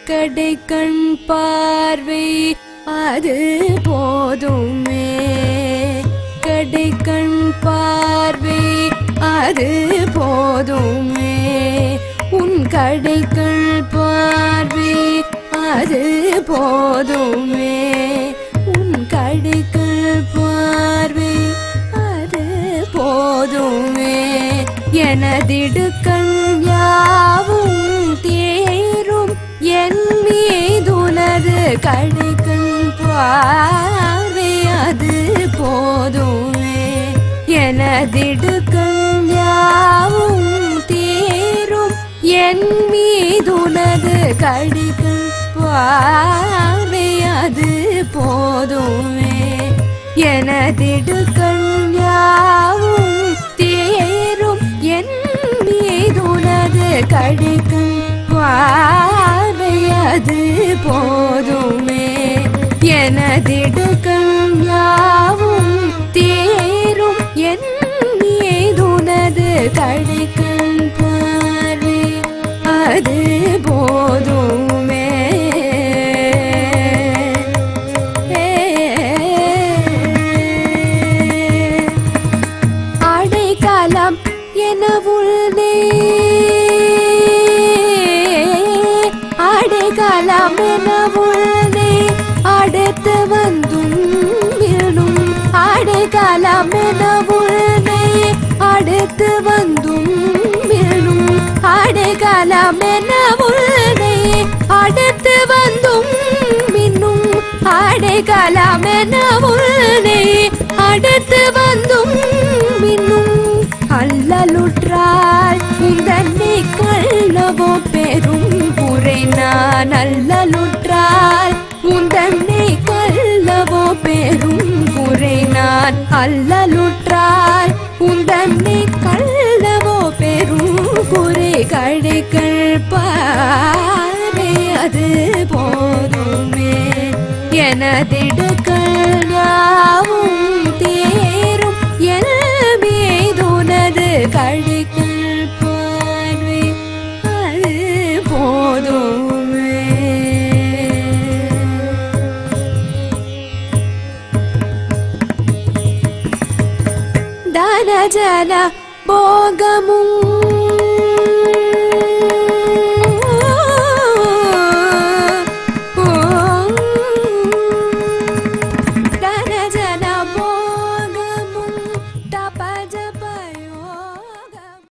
கடை கண் பார்வை அது போதுமே கடை கண் பார்வை அது போதுமே உன் கடை கண் பார்வை அது போதுமே உன் கடை கண் பார்வை அது போதுமே எனதிடுக்கண் யாவும் தேரும் என் மீதுனது கடைக்கண் பார்வை அது போதுமே எனதிடுக்கண் யாவும் தேரும் என் மீதுனது கடைக்கண் பார்வை அது போதுமே எனதிடுக்கண் யாவும் தேரும் என் மீதுனது கடைக்கண் பார்வை அது போதுமே எனதிடுக்கண் யாவும் தேரும் என் மீதுனது கடைக்கண் பார்வை அது போதுமே அடைக்காலம் என உள்ளே அடைக்காலம் என உள்ளே அடுத்து வந்தும் விழும் அடைக்காலம் என உள்ளே அடுத்து வந்தும் விழும் அடைக்காலம் என உள்ளே அடுத்து வந்தும் மின்னும் அடைக்காலம் என உள்ளே அடுத்து வந்தும் மின்னும் அல்லலுற்றால் உந்தன்னை கள்ளவோ பெரும் குறை நான் அல்லலுற்றால் உந்தன்னை கள்ளவோ பெரும் குறை நான் அல்லலுற்றால் உந்தன்னை கள்ளவோ பெரும் குறை கடைகள் பாறை அது போதுமே எனதிடுக்கள் யாவும் தேரும் என் மீதுனது கடிகள் பார்வை அது போதுமே தன ஜன போகமும்